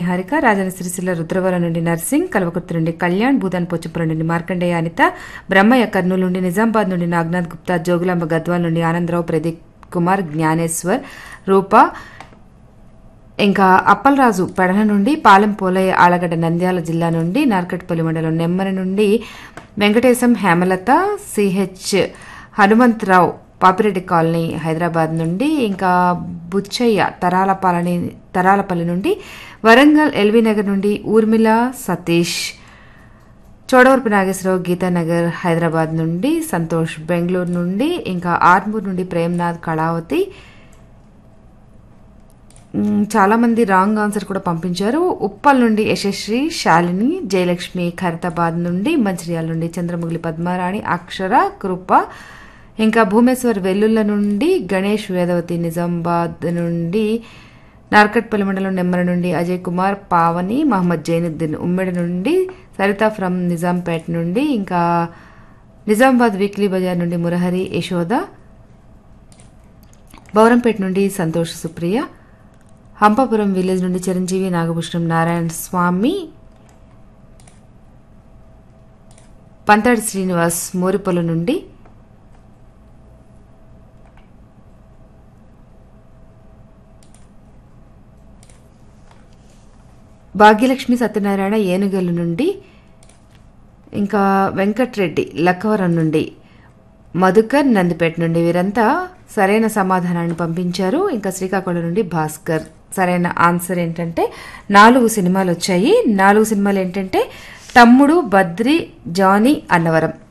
నిహారిక రాజన సిరిసిల్ల రుద్రవరం నుండి నర్సింగ్ కల్వకుర్తి నుండి కళ్యాణ్ భూదాన్ పోచపురం నుండి మార్కండేయ అనిత బ్రహ్మయ్య కర్నూలు నుండి నిజామాబాద్ నుండి నాగనాథ్ గుప్తా జోగులాంబ గద్వాల్ నుండి ఆనందరావు ప్రదీప్ కుమార్ జ్ఞానేశ్వర్ రూప ఇంకా అప్పలరాజు పెడన నుండి పాలెం పోలయ్య ఆలగడ్డ నంద్యాల జిల్లా నుండి నార్కట్పల్లి మండలం నెమ్మరి నుండి వెంకటేశం హేమలత సిహెచ్ హనుమంతరావు పాపిరెడ్డి కాలనీ హైదరాబాద్ నుండి ఇంకా బుచ్చయ్య తరాలపాలని తరాలపల్లి నుండి వరంగల్ ఎల్బీ నగర్ నుండి ఊర్మిళ సతీష్ చోడవరపు నాగేశ్వరరావు గీతానగర్ హైదరాబాద్ నుండి సంతోష్ బెంగళూరు నుండి ఇంకా ఆర్మూర్ నుండి ప్రేమ్నాథ్ కళావతి మ్, చాలా మంది రాంగ్ ఆన్సర్ కూడా పంపించారు ఉప్పల్ నుండి యశస్వి శాలిని జయలక్ష్మి ఖైరతాబాద్ నుండి మంచిర్యాల నుండి చంద్రముగిలి పద్మారాణి అక్షర కృప ఇంకా భూమేశ్వర్ వెల్లుల్ల నుండి గణేష్ వేదవతి నిజామాబాద్ నుండి నార్కట్పల్లి మండలం నెమ్మర నుండి అజయ్ కుమార్ పావని మహమ్మద్ జైనుద్దీన్ ఉమ్మెడి నుండి సరిత ఫ్రమ్ నిజాంపేట్ నుండి ఇంకా నిజామాబాద్ వీక్లీ బజార్ నుండి మురహరి యశోద బౌరంపేట నుండి సంతోష్ సుప్రియ హంపాపురం విలేజ్ నుండి చిరంజీవి నాగభూషణం నారాయణ స్వామి పంతాడి శ్రీనివాస్ మోరిపొల నుండి భాగ్యలక్ష్మి సత్యనారాయణ ఏనుగలు నుండి ఇంకా వెంకట్రెడ్డి లక్కవరం నుండి మధుకర్ నందిపేట నుండి వీరంతా సరైన సమాధానాన్ని పంపించారు ఇంకా శ్రీకాకుళం నుండి భాస్కర్ సరైన ఆన్సర్ ఏంటంటే నాలుగు సినిమాలు వచ్చాయి నాలుగు సినిమాలు ఏంటంటే తమ్ముడు బద్రి జానీ అన్నవరం